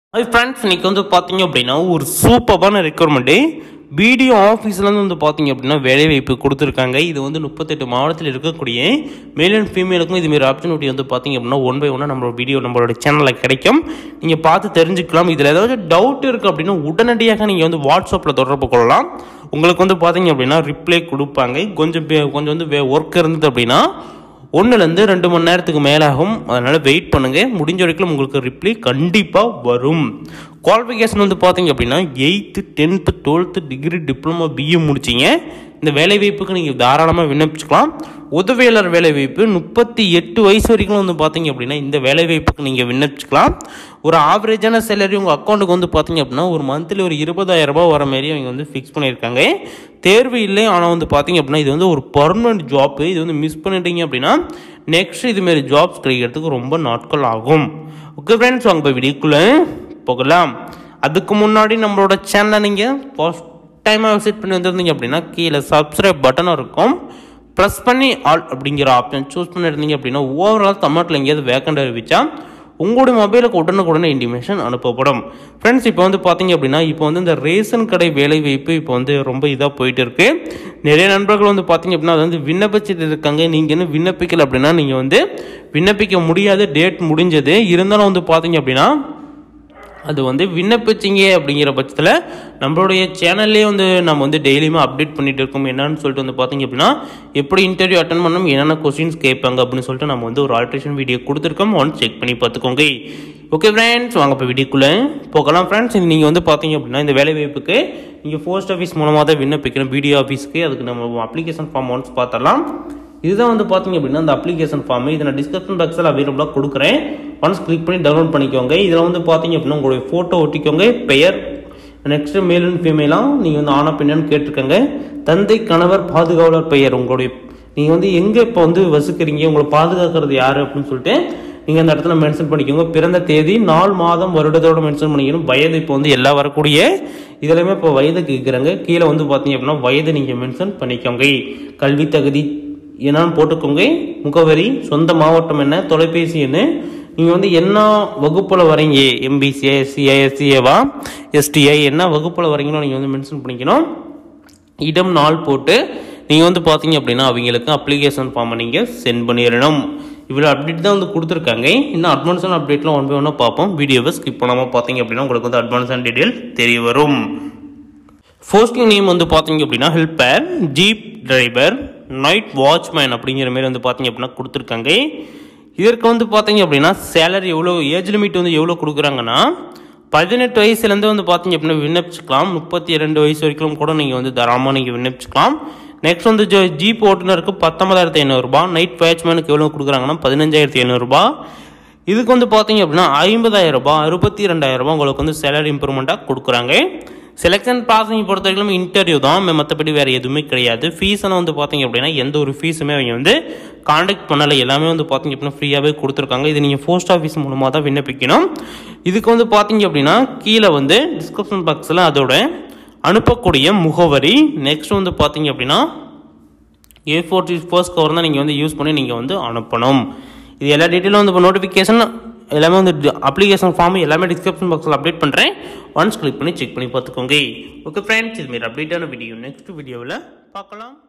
hi friends இன்னைக்கு வந்து பார்த்தீங்க அப்படின்னா ஒரு சூப்பரான ரெக்யர்மெண்ட்டு பிடிஓ ஆஃபீஸ்லேருந்து வந்து பார்த்தீங்க அப்படின்னா வேலைவாய்ப்பு கொடுத்துருக்காங்க இது வந்து முப்பத்தெட்டு மாவட்டத்தில் இருக்கக்கூடிய மேல் அண்ட் ஃபீமேலுக்கும் இதுமாரி ஆப்பர்ச்சுனிட்டி வந்து பார்த்தீங்க அப்படின்னா ஒன் பை ஒன்னாக நம்மளோட வீடியோ நம்மளோட சேனலில் கிடைக்கும் நீங்கள் பார்த்து தெரிஞ்சுக்கலாம் இதில் ஏதாவது டவுட் இருக்குது அப்படின்னா உடனடியாக நீங்கள் வந்து வாட்ஸ்அப்பில் தொடர்பு கொள்ளலாம் உங்களுக்கு வந்து பார்த்தீங்க அப்படின்னா ரிப்ளை கொடுப்பாங்க கொஞ்சம் பே- கொஞ்சம் வந்து ஒர்க் இருந்தது அப்படின்னா ஒன்றுலேருந்து ரெண்டு மணி நேரத்துக்கு மேலாகும் அதனால் வெயிட் பண்ணுங்கள் முடிஞ்ச வரைக்கும் உங்களுக்கு ரிப்ளை கண்டிப்பாக வரும் குவாலிஃபிகேஷன் வந்து பார்த்தீங்க அப்படின்னா eighth tenth twelfth degree diploma BA முடிச்சிங்க இந்த வேலைவாய்ப்புக்கு நீங்கள் தாராளமாக விண்ணப்பிச்சுக்கலாம் உதவியாளர் வேலைவாய்ப்பு முப்பத்தி எட்டு வயசு வரைக்கும் வந்து பார்த்தீங்க அப்படின்னா இந்த வேலைவாய்ப்புக்கு நீங்கள் விண்ணப்பிச்சுக்கலாம் ஒரு ஆவரேஜான சேலரி உங்கள் அக்கௌண்ட்டுக்கு வந்து பார்த்தீங்க அப்படின்னா ஒரு மந்த்லி ஒரு இருபதாயிரம் ரூபாய் வர மாதிரி அவங்க வந்து ஃபிக்ஸ் பண்ணியிருக்காங்க தேர்வு இல்லை ஆனால் வந்து பார்த்தீங்க அப்படின்னா இது வந்து ஒரு பர்மனெண்ட் ஜாப்பு இது வந்து மிஸ் பண்ணிட்டீங்க அப்படின்னா நெக்ஸ்ட் இதுமாரி ஜாப்ஸ் கிடைக்கிறதுக்கு ரொம்ப நாட்கள் ஆகும் ஓகே ஃப்ரெண்ட்ஸ் வாங்க இப்போ வீடியோக்குள்ளே போகலாம் அதுக்கு முன்னாடி நம்மளோட சேனலை நீங்கள் ஃபர்ஸ்ட் டைமாக விசிட் பண்ணி வந்திருந்தீங்க அப்படின்னா கீழே சப்ஸ்கிரைப் பட்டனும் இருக்கும் ப்ரெஸ் பண்ணி ஆல் அப்படிங்கிற ஆப்ஷன் சூஸ் பண்ணியிருந்தீங்க அப்படின்னா ஓவரால் தமிழ்நாட்டில் எங்கேயாவது வேக்கண்ட் அறிவிச்சா உங்களுடைய மொபைலுக்கு உடனுக்குடனே இன்டிமேஷன் அனுப்பப்படும் ஃப்ரெண்ட்ஸ் இப்போ வந்து பார்த்தீங்க அப்படின்னா இப்போ வந்து இந்த ரேஷன் கடை வேலை வாய்ப்பு இப்போ வந்து ரொம்ப இதாக போயிட்டு இருக்கு நிறைய நண்பர்கள் வந்து பார்த்தீங்க அப்படின்னா அது வந்து விண்ணப்பிச்சுட்டு இருக்காங்க நீங்கள் இன்னும் விண்ணப்பிக்கல அப்படின்னா நீங்கள் வந்து விண்ணப்பிக்க முடியாத டேட் முடிஞ்சது இருந்தாலும் வந்து பார்த்தீங்க அப்படின்னா அது வந்து விண்ணப்பிச்சிங்க அப்படிங்கிற பட்சத்தில் நம்மளுடைய சேனல்லே வந்து நம்ம வந்து டெய்லியுமே அப்டேட் பண்ணிட்டு இருக்கோம் என்னன்னு சொல்லிட்டு வந்து பார்த்தீங்க அப்படின்னா எப்படி இன்டர்வியூ அட்டன் பண்ணணும் என்னென்ன கொஸ்டின்ஸ் கேட்பாங்க அப்படின்னு சொல்லிட்டு நம்ம வந்து ஒரு ஆல்ட்ரேஷன் வீடியோ கொடுத்துருக்கோம் ஒன்ஸ் செக் பண்ணி பார்த்துக்கோங்க ஓகே ஃப்ரெண்ட்ஸ் வாங்க இப்போ வீடியோக்குள்ளே போகலாம் ஃப்ரெண்ட்ஸ் இது நீங்கள் வந்து பார்த்தீங்க அப்படின்னா இந்த வேலை வாய்ப்புக்கு நீங்கள் போஸ்ட் ஆஃபீஸ் மூலமாக தான் விண்ணப்பிக்கணும் பிடிஓ ஆஃபீஸ்க்கு அதுக்கு நம்ம அப்ளிகேஷன் ஃபார்ம் ஒன்ஸ் பார்த்தரலாம் இதுதான் வந்து பார்த்தீங்க அப்படின்னா அந்த அப்ளிகேஷன் ஃபார்ம் இதை நான் டிஸ்கிரிப்ஷன் பாக்ஸில் அவைலபிளாக கொடுக்குறேன் ஒன்ஸ் கிளிக் பண்ணி டவுன்லோட் பண்ணிக்கோங்க இதில் வந்து பார்த்தீங்க அப்படின்னா உங்களுடைய ஃபோட்டோ ஒட்டிக்கோங்க பெயர் நெக்ஸ்ட் மேல் அண்ட் ஃபீமேலாம் நீங்கள் வந்து ஆனா பெண்ணான்னு கேட்டிருக்கங்க தந்தை கணவர் பாதுகாவலர் பெயர் உங்களுடைய நீங்கள் வந்து எங்கே இப்போ வந்து வசிக்கிறீங்க உங்களை பாதுகாக்கிறது யார் அப்படின்னு சொல்லிட்டு நீங்கள் அந்த இடத்துல மென்ஷன் பண்ணிக்கோங்க பிறந்த தேதி நாள் மாதம் வருடத்தோட மென்ஷன் பண்ணிக்கணும் வயது இப்போ வந்து எல்லா வரக்கூடிய இதுலையுமே இப்போ வயது கேட்குறாங்க கீழே வந்து பார்த்தீங்க அப்படின்னா வயது நீங்கள் மென்ஷன் பண்ணிக்கோங்க கல்வி தகுதி என்னன்னு போட்டுக்கோங்க முகவரி சொந்த மாவட்டம் என்ன தொலைபேசி என்ன நீங்கள் வந்து என்ன வகுப்பில் வரீங்க எம்பிசிஏ எஸ்சிஐ எஸ்சிஏவா எஸ்டிஐ என்ன வகுப்பில் வரீங்களோ நீங்கள் வந்து மென்ஷன் பண்ணிக்கணும் இடம் நாள் போட்டு நீங்கள் வந்து பார்த்தீங்க அப்படின்னா அவங்களுக்கு அப்ளிகேஷன் ஃபார்மை நீங்கள் சென்ட் பண்ணிடணும் இவ்வளோ அப்டேட் தான் வந்து கொடுத்துருக்காங்க இன்னும் அட்வான்ஸான அப்டேட்லாம் ஒன் பை ஒன்னாக பார்ப்போம் வீடியோவை ஸ்கிப் பண்ணாமல் பார்த்தீங்க அப்படின்னா உங்களுக்கு வந்து அட்வான்ஸான டீட்டெயில் தெரிய வரும் போஸ்டிங் நேம் வந்து பார்த்தீங்க அப்படின்னா helper jeep driver night watchman அப்படிங்கிற மாதிரி வந்து பார்த்தீங்க அப்படின்னா கொடுத்துருக்காங்க இதற்கு வந்து பார்த்தீங்க அப்படின்னா சேலரி எவ்வளோ ஏஜ் லிமிட் வந்து எவ்வளோ கொடுக்குறாங்கன்னா பதினெட்டு வயசுலேருந்து வந்து பார்த்தீங்க அப்படின்னா விண்ணப்பிச்சுக்கலாம் முப்பத்தி இரண்டு வயசு வரைக்கும் கூட நீங்கள் வந்து தாராளமாக நீங்கள் விண்ணப்பிச்சுக்கலாம் நெக்ஸ்ட் வந்து ஜோ ஜீப் ஓட்டுநருக்கு பத்தொன்பதாயிரத்தி ஐநூறுரூபா நைட் வாட்ச்மேனுக்கு எவ்வளோ கொடுக்குறாங்கன்னா பதினஞ்சாயிரத்தி ஐநூறுரூபா இதுக்கு வந்து பார்த்தீங்க அப்படின்னா ஐம்பதாயிரம் ரூபாய் அறுபத்தி ரெண்டாயிரம் ரூபாய் உங்களுக்கு வந்து சேலரி இம்ப்ரூவ்மெண்ட்டாக கொடுக்குறாங்க செலெக்ஷன் ப்ராசஸிங் பொறுத்த வரைக்கும் இன்டர்வியூ தான் மற்றபடி வேறு எதுவுமே கிடையாது ஃபீஸ்லாம் வந்து பார்த்தீங்க அப்படின்னா எந்த ஒரு ஃபீஸுமே அவங்க வந்து காண்டாக்ட் பண்ணலை எல்லாமே வந்து பார்த்தீங்க அப்படின்னா ஃப்ரீயாகவே கொடுத்துருக்காங்க இது நீங்கள் போஸ்ட் ஆஃபீஸ் மூலமாக தான் விண்ணப்பிக்கணும் இதுக்கு வந்து பார்த்தீங்க அப்படின்னா கீழே வந்து டிஸ்கிரிப்ஷன் பாக்ஸில் அதோட அனுப்பக்கூடிய முகவரி நெக்ஸ்ட் வந்து பார்த்தீங்க அப்படின்னா ஏ ஃபோர்ட்டி ஃபர்ஸ்ட் கவர் தான் நீங்கள் வந்து யூஸ் பண்ணி நீங்கள் வந்து அனுப்பணும் இது எல்லா டீட்டெயிலும் வந்து இப்போ நோட்டிஃபிகேஷன் எல்லாமே வந்து அப்ளிகேஷன் ஃபார்ம் எல்லாமே டிஸ்கிரிப்ஷன் பாக்ஸில் அப்டேட் பண்ணுறேன் ஒன்ஸ் கிளிக் பண்ணி செக் பண்ணி பார்த்துக்கோங்க ஓகே ஃப்ரெண்ட்ஸ் இதுமாரி அப்டேட்டான வீடியோ நெக்ஸ்ட் வீடியோவில் பார்க்கலாம்